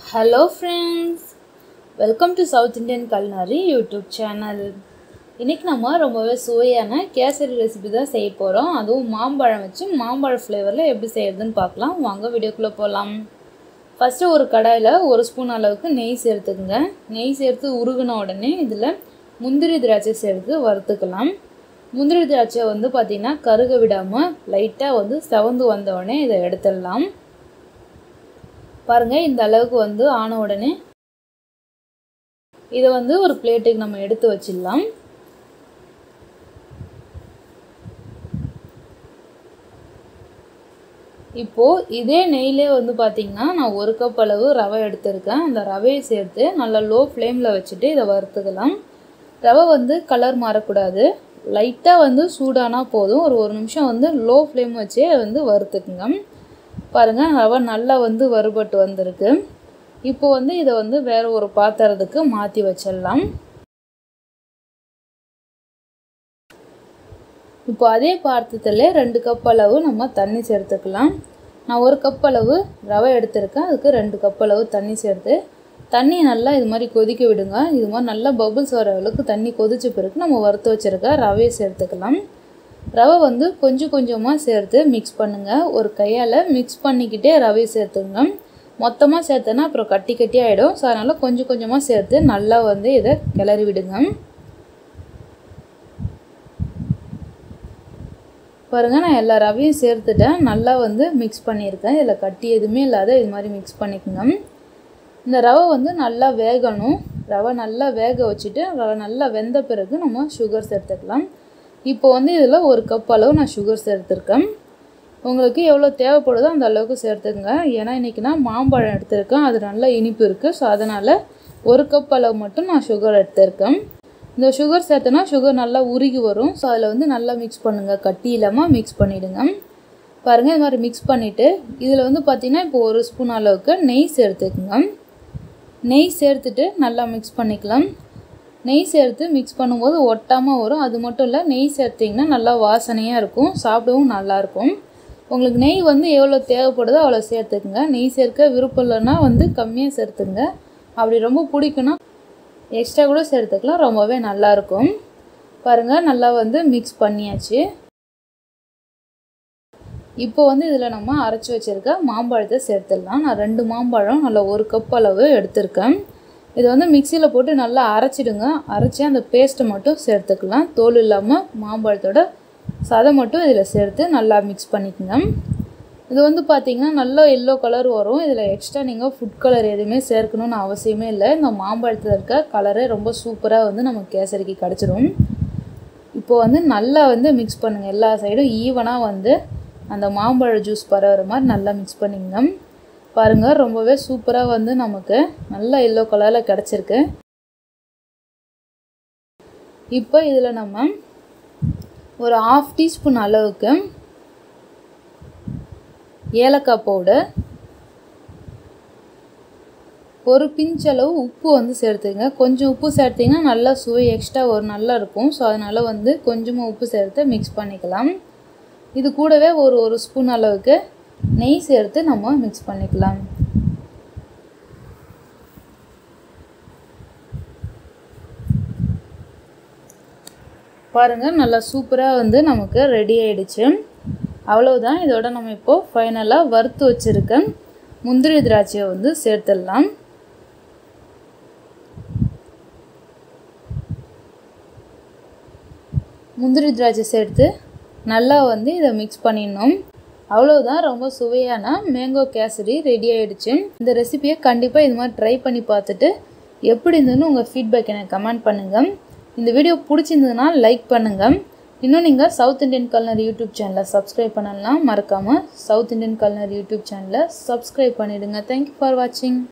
hello friends welcome to south Indian culinary YouTube channel இன்றைக்கி நம்ம ரொம்பவே சுவையான கேசரி ரெசிபி தான் செய்ய போகிறோம் அதுவும் மாம்பழம் வச்சு மாம்பழம் ஃப்ளேவரில் எப்படி செய்கிறதுன்னு பார்க்கலாம் வாங்க வீடியோக்குள்ளே போகலாம் ஃபஸ்ட்டு ஒரு கடாயில் ஒரு ஸ்பூன் அளவுக்கு நெய் சேர்த்துக்குங்க நெய் சேர்த்து உருகின உடனே இதில் முந்திரி திராட்சை சேர்த்து வறுத்துக்கலாம் முந்திரி திராட்சை வந்து பார்த்திங்கன்னா கருக விடாமல் லைட்டாக வந்து செவந்து வந்த உடனே இதை எடுத்துடலாம் பாருங்கள் இந்த அளவுக்கு வந்து ஆன உடனே இதை வந்து ஒரு பிளேட்டுக்கு நம்ம எடுத்து வச்சிடலாம் இப்போது இதே நெய்லே வந்து பார்த்திங்கன்னா நான் ஒரு கப் அளவு ரவை எடுத்திருக்கேன் அந்த ரவையை சேர்த்து நல்லா லோ ஃப்ளேமில் வச்சுட்டு இதை வறுத்துக்கலாம் ரவை வந்து கலர் மாறக்கூடாது லைட்டாக வந்து சூடானா போதும் ஒரு ஒரு நிமிஷம் வந்து லோ ஃப்ளேம் வச்சே வந்து வறுத்துக்குங்க பாருங்கள் ரவை நல்லா வந்து வறுபட்டு வந்திருக்கு இப்போ வந்து இதை வந்து வேறு ஒரு பாத்திரத்துக்கு மாற்றி வச்சிடலாம் இப்போ அதே பாத்திரத்தில் ரெண்டு கப் அளவு நம்ம தண்ணி சேர்த்துக்கலாம் நான் ஒரு கப் அளவு ரவை எடுத்திருக்கேன் அதுக்கு ரெண்டு கப் அளவு தண்ணி சேர்த்து தண்ணி நல்லா இது மாதிரி கொதிக்க விடுங்க இது மாதிரி நல்லா பபுள்ஸ் வர அளவுக்கு தண்ணி கொதிச்ச பிறகு நம்ம வறுத்து வச்சுருக்க ரவையை சேர்த்துக்கலாம் ரவை வந்து கொஞ்சம் கொஞ்சமாக சேர்த்து மிக்ஸ் பண்ணுங்கள் ஒரு கையால் மிக்ஸ் பண்ணிக்கிட்டே ரவையை சேர்த்துங்க மொத்தமாக சேர்த்தனா அப்புறம் கட்டி கட்டி ஆகிடும் ஸோ அதனால் கொஞ்சம் கொஞ்சமாக சேர்த்து நல்லா வந்து இதை கிளறி விடுங்க பாருங்கள் நான் எல்லா ரவையும் சேர்த்துட்டேன் நல்லா வந்து மிக்ஸ் பண்ணியிருக்கேன் இதில் கட்டி எதுவுமே இல்லாத இது மாதிரி மிக்ஸ் பண்ணிக்கோங்க இந்த ரவை வந்து நல்லா வேகணும் ரவை நல்லா வேக வச்சுட்டு ரவை நல்லா வெந்த பிறகு நம்ம சுகர் சேர்த்துக்கலாம் இப்போ வந்து இதில் ஒரு கப் அளவு நான் சுகர் சேர்த்துருக்கேன் உங்களுக்கு எவ்வளோ தேவைப்படுதோ அந்த அளவுக்கு சேர்த்துக்கங்க ஏன்னா இன்றைக்கி நான் மாம்பழம் எடுத்திருக்கேன் அது நல்லா இனிப்பு இருக்குது ஸோ அதனால் ஒரு கப் அளவு மட்டும் நான் சுகர் எடுத்திருக்கேன் இந்த சுகர் சேர்த்தனா சுகர் நல்லா உருகி வரும் ஸோ அதில் வந்து நல்லா மிக்ஸ் பண்ணுங்கள் கட்டி இல்லாமல் மிக்ஸ் பண்ணிவிடுங்க பாருங்கள் இது மாதிரி மிக்ஸ் பண்ணிவிட்டு இதில் வந்து பார்த்திங்கன்னா இப்போ ஒரு ஸ்பூன் அளவுக்கு நெய் சேர்த்துக்குங்க நெய் சேர்த்துட்டு நல்லா மிக்ஸ் பண்ணிக்கலாம் நெய் சேர்த்து மிக்ஸ் பண்ணும்போது ஒட்டாமல் வரும் அது மட்டும் இல்லை நெய் சேர்த்திங்கன்னா நல்லா வாசனையாக இருக்கும் சாப்பிடவும் நல்லாயிருக்கும் உங்களுக்கு நெய் வந்து எவ்வளோ தேவைப்படுதோ அவ்வளோ சேர்த்துக்குங்க நெய் சேர்க்க விருப்பம் இல்லைன்னா வந்து கம்மியாக சேர்த்துங்க அப்படி ரொம்ப பிடிக்குன்னா எக்ஸ்ட்ரா கூட சேர்த்துக்கலாம் ரொம்பவே நல்லாயிருக்கும் பாருங்கள் நல்லா வந்து மிக்ஸ் பண்ணியாச்சு இப்போ வந்து இதில் நம்ம அரைச்சி வச்சுருக்க மாம்பழத்தை சேர்த்துடலாம் நான் ரெண்டு மாம்பழம் நல்லா ஒரு கப் அளவு எடுத்திருக்கேன் இதை வந்து மிக்சியில் போட்டு நல்லா அரைச்சிடுங்க அரைச்சி அந்த பேஸ்ட்டை மட்டும் சேர்த்துக்கலாம் தோல் இல்லாமல் மாம்பழத்தோட சதை மட்டும் இதில் சேர்த்து நல்லா மிக்ஸ் பண்ணிக்கோங்க இது வந்து பார்த்திங்கன்னா நல்லா எல்லோ கலர் வரும் இதில் எக்ஸ்ட்ரா நீங்கள் ஃபுட் கலர் எதுவுமே சேர்க்கணும்னு அவசியமே இல்லை இந்த மாம்பழத்தில் இருக்க கலரே ரொம்ப சூப்பராக வந்து நம்ம கேசரிக்கு கிடச்சிரும் இப்போது வந்து நல்லா வந்து மிக்ஸ் பண்ணுங்கள் எல்லா சைடும் ஈவனாக வந்து அந்த மாம்பழ ஜூஸ் பரவுற மாதிரி நல்லா மிக்ஸ் பண்ணிங்க பாருங்கள் ரொம்பவே சூப்பராக வந்து நமக்கு நல்ல எல்லோ கலரில் கிடச்சிருக்கு இப்போ இதில் நம்ம ஒரு ஆஃப் டீஸ்பூன் அளவுக்கு ஏலக்காய் பவுடர் ஒரு பிஞ்ச் அளவு உப்பு வந்து சேர்த்துங்க கொஞ்சம் உப்பு சேர்த்திங்கன்னா நல்லா சுவை எக்ஸ்ட்ரா ஒரு நல்லா இருக்கும் ஸோ அதனால் வந்து கொஞ்சமாக உப்பு சேர்த்து மிக்ஸ் பண்ணிக்கலாம் இது கூடவே ஒரு ஒரு ஸ்பூன் அளவுக்கு நெய் சேர்த்து நம்ம மிக்ஸ் பண்ணிக்கலாம் பாருங்கள் நல்லா சூப்பராக வந்து நமக்கு ரெடி ஆயிடுச்சு அவ்வளவுதான் இதோட நம்ம இப்போது ஃபைனலாக வறுத்து வச்சுருக்க முந்திரி திராட்சையை வந்து சேர்த்துடலாம் முந்திரி திராட்சை சேர்த்து நல்லா வந்து இதை மிக்ஸ் பண்ணிடணும் அவ்வளோதான் ரொம்ப சுவையான மேங்கோ கேசரி ரெடி ஆகிடுச்சு இந்த ரெசிபியை கண்டிப்பாக இது மாதிரி ட்ரை பண்ணி பார்த்துட்டு எப்படி இருந்ததுன்னு உங்கள் ஃபீட்பேக் எனக்கு கமெண்ட் பண்ணுங்கள் இந்த வீடியோ பிடிச்சிருந்ததுன்னா லைக் பண்ணுங்கள் இன்னும் நீங்கள் சவுத் இண்டியன் கல்னர் யூடியூப் சேனலை சப்ஸ்கிரைப் பண்ணலாம் மறக்காமல் சவுத் இண்டியன் கல்னர் யூடியூப் சேனலை சப்ஸ்கிரைப் பண்ணிவிடுங்க தேங்க்யூ ஃபார் வாட்சிங்